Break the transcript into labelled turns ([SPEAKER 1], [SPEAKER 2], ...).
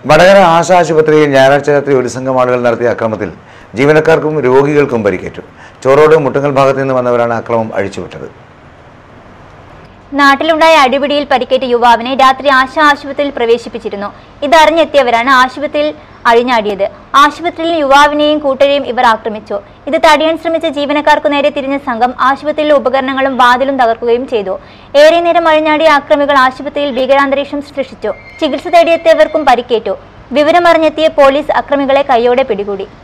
[SPEAKER 1] വടകര ആശ ആശുപത്രിയിൽ ഞായറാഴ്ച രാത്രി ഒരു സംഘം ആളുകൾ നടത്തിയ അക്രമത്തിൽ ജീവനക്കാർക്കും രോഗികൾക്കും പരിക്കേറ്റു ചോറോട് മുട്ടുങ്ങൽ ഭാഗത്ത് നിന്ന് വന്നവരാണ് അക്രമം അഴിച്ചുവിട്ടത്
[SPEAKER 2] നാട്ടിലുണ്ടായ അടിപിടിയിൽ പരിക്കേറ്റ യുവാവിനെ രാത്രി ആശാ ആശുപത്രിയിൽ പ്രവേശിപ്പിച്ചിരുന്നു ഇതറിഞ്ഞെത്തിയവരാണ് ആശുപത്രിയിൽ അഴിഞ്ഞാടിയത് ആശുപത്രിയിൽ യുവാവിനെയും കൂട്ടരെയും ഇവർ ആക്രമിച്ചു ഇത് തടയാൻ ശ്രമിച്ച ജീവനക്കാർക്കു നേരെ തിരിഞ്ഞ സംഘം ആശുപത്രിയിലെ ഉപകരണങ്ങളും വാതിലും തകർക്കുകയും ചെയ്തു ഏറെ നേരം അഴിഞ്ഞാടിയ ആക്രമികൾ ആശുപത്രിയിൽ ഭീകരാന്തരീക്ഷം സൃഷ്ടിച്ചു ചികിത്സ തേടിയെത്തിയവർക്കും പരിക്കേറ്റു വിവരമറിഞ്ഞെത്തിയ പോലീസ് അക്രമികളെ കൈയോടെ പിടികൂടി